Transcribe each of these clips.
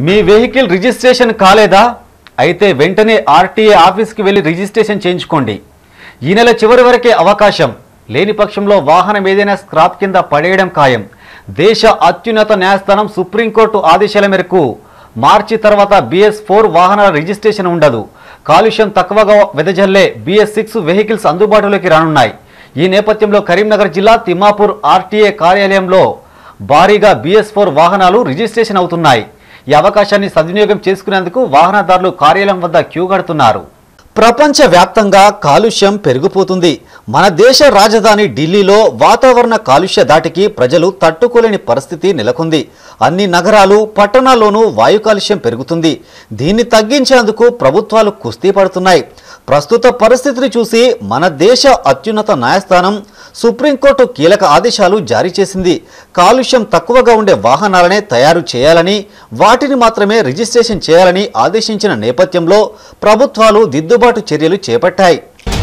మీ vehicle registration కాలేదా అయితే వెంటనే ఆర్టీఏ ఆఫీస్కి వెళ్ళి రిజిస్ట్రేషన్ చేయించుకోండి ఈ నెల చివరి వరకే అవకాశం లేని పక్షంలో వాహనం ఏదైనా స్క్రాప్ కింద పడేయడం ఖాయం దేశ అత్యున్నత న్యాయస్థానం సుప్రీంకోర్టు ఆదేశాల మేరకు మార్చి తర్వాత బిఎస్ ఫోర్ వాహనాల రిజిస్ట్రేషన్ ఉండదు కాలుష్యం తక్కువగా వెదజల్లే బిఎస్ సిక్స్ వెహికల్స్ అందుబాటులోకి రానున్నాయి ఈ నేపథ్యంలో కరీంనగర్ జిల్లా తిమ్మాపూర్ ఆర్టీఏ కార్యాలయంలో భారీగా బిఎస్ ఫోర్ వాహనాలు రిజిస్ట్రేషన్ అవుతున్నాయి ఈ అవకాశాన్ని సద్వినియోగం చేసుకునేందుకు వాహనదారులు కార్యాలయం వద్ద క్యూ కడుతున్నారు ప్రపంచ వ్యాప్తంగా కాలుష్యం పెరిగిపోతుంది మన దేశ రాజధాని ఢిల్లీలో వాతావరణ కాలుష్య దాటికి ప్రజలు తట్టుకోలేని పరిస్థితి నెలకొంది అన్ని నగరాలు పట్టణాల్లోనూ వాయు కాలుష్యం పెరుగుతుంది దీన్ని తగ్గించేందుకు ప్రభుత్వాలు కుస్తీ పడుతున్నాయి ప్రస్తుత పరిస్థితిని చూసి మన దేశ అత్యున్నత న్యాయస్థానం సుప్రీంకోర్టు కీలక ఆదేశాలు జారీ చేసింది కాలుష్యం తక్కువగా ఉండే వాహనాలనే తయారు చేయాలని వాటిని మాత్రమే రిజిస్ట్రేషన్ చేయాలని ఆదేశించిన నేపథ్యంలో ప్రభుత్వాలు దిద్దుబాటు చర్యలు చేపట్టాయి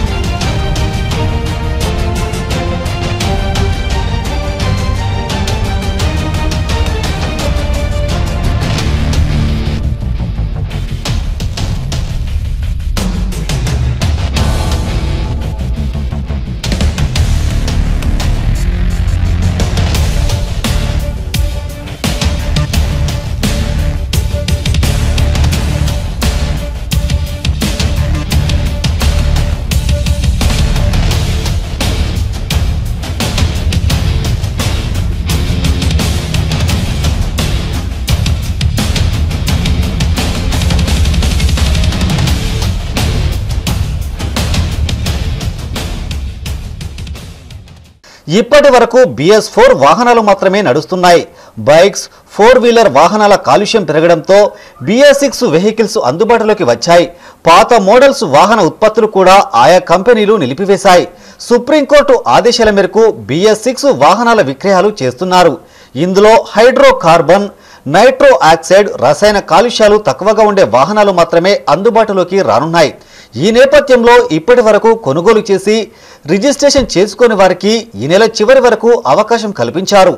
ఇప్పటి వరకు బిఎస్ ఫోర్ వాహనాలు మాత్రమే నడుస్తున్నాయి బైక్స్ ఫోర్ వీలర్ వాహనాల కాలుష్యం పెరగడంతో బిఎస్ సిక్స్ వెహికల్స్ అందుబాటులోకి వచ్చాయి పాత మోడల్స్ వాహన ఉత్పత్తులు కూడా ఆయా కంపెనీలు నిలిపివేశాయి సుప్రీంకోర్టు ఆదేశాల మేరకు బిఎస్ సిక్స్ వాహనాల విక్రయాలు చేస్తున్నారు ఇందులో హైడ్రో కార్బన్ నైట్రో ఆక్సైడ్ రసాయన కాలుష్యాలు తక్కువగా ఉండే వాహనాలు మాత్రమే అందుబాటులోకి రానున్నాయి ఈ నేపథ్యంలో ఇప్పటి వరకు కొనుగోలు చేసి రిజిస్ట్రేషన్ చేసుకునే వారికి ఈ నెల చివరి వరకు అవకాశం కల్పించారు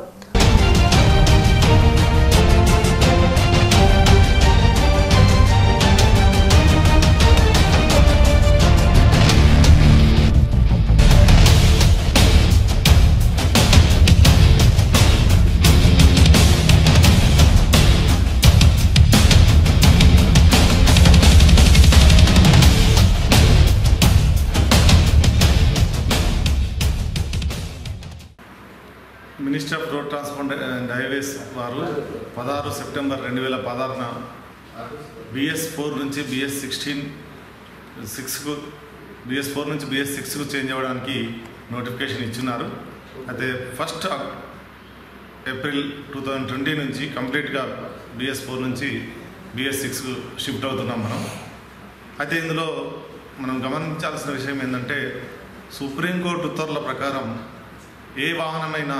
minister of road transport and highways వారు పదహారు సెప్టెంబర్ రెండు వేల పదహారున బిఎస్ ఫోర్ నుంచి బిఎస్ సిక్స్టీన్ సిక్స్కు బిఎస్ ఫోర్ నుంచి బిఎస్ సిక్స్కు చేంజ్ అవ్వడానికి నోటిఫికేషన్ ఇచ్చున్నారు అయితే first April two thousand twenty నుంచి కంప్లీట్గా బిఎస్ ఫోర్ నుంచి బిఎస్ సిక్స్కు షిఫ్ట్ అవుతున్నాం మనం అయితే ఇందులో మనం గమనించాల్సిన విషయం ఏంటంటే సుప్రీంకోర్టు ఉత్తర్వుల ప్రకారం ఏ వాహనమైనా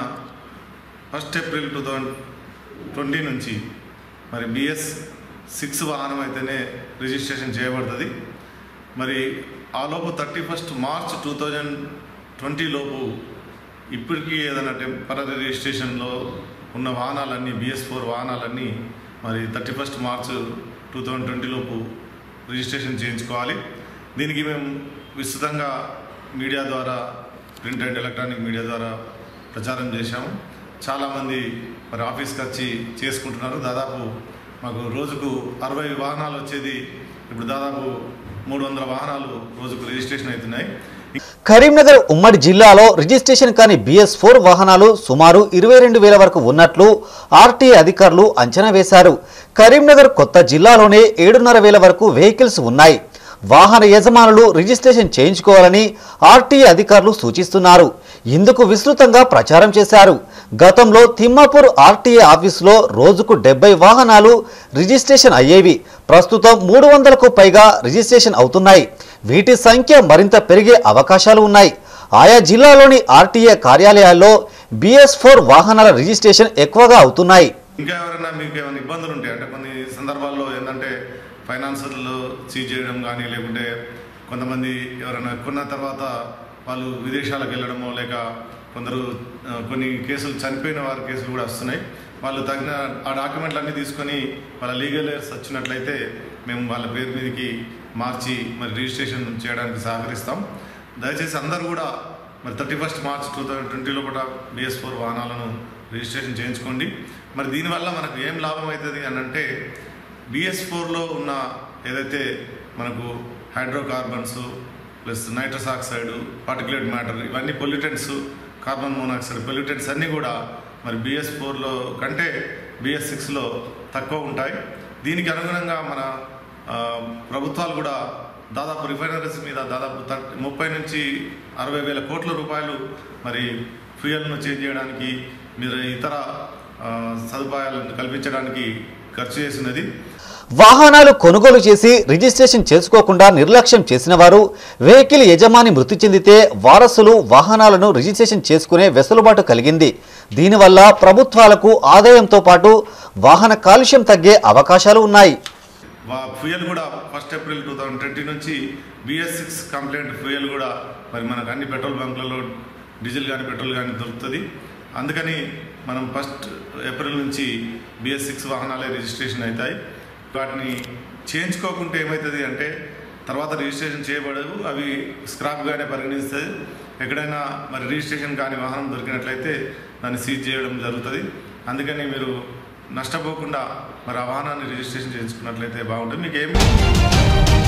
first April two thousand twenty నుంచి మరి బిఎస్ సిక్స్ వాహనం అయితేనే రిజిస్ట్రేషన్ చేయబడుతుంది మరి ఆ లోపు thirty first March two thousand twenty లోపు ఇప్పటికీ ఏదైనా టెంపరీ రిజిస్ట్రేషన్లో ఉన్న వాహనాలన్నీ బిఎస్ ఫోర్ వాహనాలన్నీ మరి thirty first March two thousand twenty లోపు రిజిస్ట్రేషన్ చేయించుకోవాలి దీనికి మేము విస్తృతంగా మీడియా ద్వారా ప్రింట్ అండ్ ఎలక్ట్రానిక్ మీడియా ద్వారా ప్రచారం చేశాము చాలామంది మరి ఆఫీస్కి వచ్చి చేసుకుంటున్నారు దాదాపు మాకు రోజుకు అరవై వాహనాలు వచ్చేది ఇప్పుడు దాదాపు మూడు వందల వాహనాలు రోజుకు రిజిస్ట్రేషన్ అవుతున్నాయి కరీంనగర్ ఉమ్మడి జిల్లాలో రిజిస్ట్రేషన్ కాని బిఎస్ ఫోర్ వాహనాలు సుమారు ఇరవై రెండు వేల వరకు ఉన్నట్లు ఆర్టీఏ అధికారులు అంచనా వేశారు కరీంనగర్ కొత్త జిల్లాలోనే ఏడున్నర వేల వరకు వెహికల్స్ ఉన్నాయి వాహన యజమానులు రిజిస్ట్రేషన్ చేయించుకోవాలని ఆర్టీఏ అధికారులు సూచిస్తున్నారు ఇందుకు విస్తృతంగా ప్రచారం చేశారు గతంలో తిమ్మాపూర్ ఆర్టీఏ ఆఫీసులో రోజుకు డెబ్బై వాహనాలు రిజిస్ట్రేషన్ అయ్యేవి ప్రస్తుతం మూడు వందలకు పైగా రిజిస్ట్రేషన్ అవుతున్నాయి వీటి సంఖ్య మరింత పెరిగే అవకాశాలు ఉన్నాయి ఆయా జిల్లాలోని ఆర్టీఏ కార్యాలయాల్లో బిఎస్ ఫోర్ వాహనాల రిజిస్ట్రేషన్ ఎక్కువగా అవుతున్నాయి ఇంకా ఎవరైనా మీకు ఏమైనా ఇబ్బందులు ఉంటాయి అంటే కొన్ని సందర్భాల్లో ఏంటంటే ఫైనాన్షియల్లో సీజ్ చేయడం కానీ లేకుంటే కొంతమంది ఎవరైనా కొన్న తర్వాత వాళ్ళు విదేశాలకు వెళ్ళడమో లేక కొందరు ఆ, కొన్ని కేసులు చనిపోయిన వారి కేసులు కూడా వస్తున్నాయి వాళ్ళు తగిన ఆ డాక్యుమెంట్లు అన్నీ తీసుకొని వాళ్ళ లీగల్ ఎయిర్స్ వచ్చినట్లయితే మేము వాళ్ళ పేరు మీదకి మార్చి మరి రిజిస్ట్రేషన్ చేయడానికి సహకరిస్తాం దయచేసి అందరూ కూడా మరి thirty first March two thousand ట్వంటీలో కూడా బిఎస్ ఫోర్ వాహనాలను రిజిస్ట్రేషన్ చేయించుకోండి మరి దీనివల్ల మనకు ఏం లాభం అవుతుంది అని అంటే బిఎస్ ఫోర్లో ఉన్న ఏదైతే మనకు hydrocarbons plus nitrous oxide particulate matter ఇవన్నీ పొల్యూటెంట్స్ కార్బన్ మోనాక్సైడ్ పొల్యూటెంట్స్ అన్నీ కూడా మరి బిఎస్ ఫోర్లో కంటే బిఎస్ సిక్స్లో తక్కువ ఉంటాయి దీనికి అనుగుణంగా మన ఆ, ప్రభుత్వాలు కూడా దాదాపు రిఫైనరీస్ మీద దాదాపు థర్టీ ముప్పై నుంచి అరవై వేల కోట్ల రూపాయలు మరి ఫ్యూయల్ను చేంజ్ చేయడానికి మీరు ఇతర ఆ, సదుపాయాలను కల్పించడానికి ఖర్చు చేసినది వాహనాలు కొనుగోలు చేసి రిజిస్ట్రేషన్ చేసుకోకుండా నిర్లక్ష్యం చేసిన వారు వెహికల్ యజమాని మృతి చెందితే వారసులు వాహనాలను రిజిస్ట్రేషన్ చేసుకునే వెసులుబాటు కలిగింది దీనివల్ల ప్రభుత్వాలకు ఆదాయంతో పాటు వాహన కాలుష్యం తగ్గే అవకాశాలు ఉన్నాయి వా ఫ్యూయల్ కూడా first April two thousand twenty నుంచి బిఎస్ సిక్స్ కంప్లైంట్ ఫ్యూయల్ కూడా మరి మనకు అన్ని పెట్రోల్ బంకులలో డీజిల్ కానీ పెట్రోల్ కానీ దొరుకుతుంది అందుకని మనం ఫస్ట్ ఏప్రిల్ నుంచి బిఎస్ సిక్స్ వాహనాలే రిజిస్ట్రేషన్ అవుతాయి వాటిని చేయించుకోకుంటే ఏమవుతుంది అంటే తర్వాత రిజిస్ట్రేషన్ చేయబడవు అవి స్క్రాప్గానే పరిగణిస్తుంది ఎక్కడైనా మరి రిజిస్ట్రేషన్ కాని వాహనం దొరికినట్లయితే దాన్ని సీజ్ చేయడం జరుగుతుంది అందుకని మీరు నష్టపోకుండా మరి ఆ వాహనాన్ని రిజిస్ట్రేషన్ చేయించుకున్నట్లయితే బాగుంటుంది మీకు ఏమి